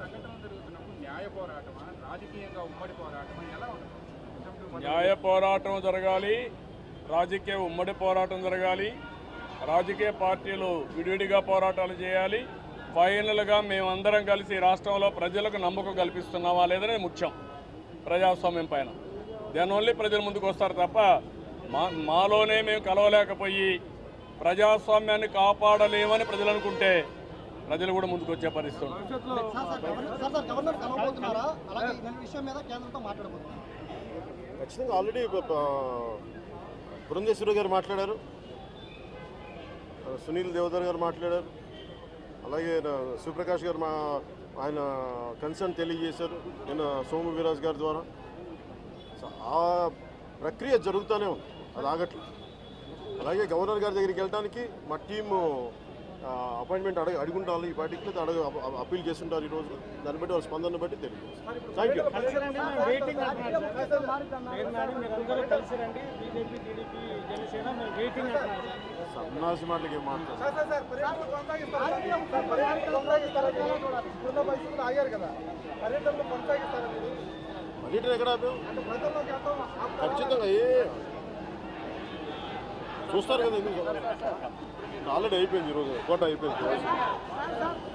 సంఘటనలు జరుగుతున్నప్పుడు న్యాయ పోరాటమా రాజకీయంగా ఉమ్మడి పోరాటమా ఎలా ఉంటుంది న్యాయ పోరాటం జరగాలి రాజకీయ ఉమ్మడి పోరాటం జరగాలి రాజకీయ పార్టీలు విడివిడిగా పోరాటాలు చేయాలి ఫైనల్గా మేమందరం కలిసి రాష్ట్రంలో ప్రజలకు నమ్మకం కల్పిస్తున్నామా లేదనేది ముఖ్యం ప్రజాస్వామ్యం పైన దానివల్ల ప్రజలు ముందుకు వస్తారు తప్ప మా మాలోనే మేము కలవలేకపోయి ప్రజాస్వామ్యాన్ని కాపాడలేమని ప్రజలు అనుకుంటే ప్రజలు కూడా ముందుకు వచ్చే పరిస్థితి ఉంది. Sir sir governor sir sir governor కలవబోతున్నారా అలాగే ఈ విషయం మీద కేంద్రంతో మాట్లాడబోతున్నారు ఖచ్చితంగా ఆల్రెడీ పురంధేశ్వరి గారు మాట్లాడారు ఆ, సునీల్ దేవదర్ గారు మాట్లాడారు అలాగే నా శివప్రకాష్ గారు మా ఆయన కన్సర్న్ తెలియజేశారు నిన్న సోము వీరాజ్ గారి ద్వారా సో ఆ ప్రక్రియ జరుగుతూనే ఉంది అది ఆగట్లేదు అలాగే గవర్నర్ గారి దగ్గరికి వెళ్ళడానికి మా టీము అపాయింట్మెంట్ అడగ అడుగుంటారు ఈ పార్టీకి లేదా అడగ అ- అప్పీల్ చేస్తుంటారు ఈరోజు దాన్ని బట్టి వాళ్ళ స్పందన బట్టి తెలియజేస్తారు థ్యాంక్ యూ కలిసిరండి మేము వెయిటింగ్ అంటున్నారు లేదు మేడం మీరు అందరూ కలిసిరండి బీజేపీ టీడీపీ జనసేన మేము వెయిటింగ్ అంటున్నారు సన్నాసి మాటలకి ఏం మాట్లాడతారు పర్యటన ఎక్కడ ఆపాం? ఖచ్చితంగా ఏ చూస్తారు కదా ఎందుకు ఆల్రెడీ అయిపోయింది ఈరోజు కోట అయిపోయింది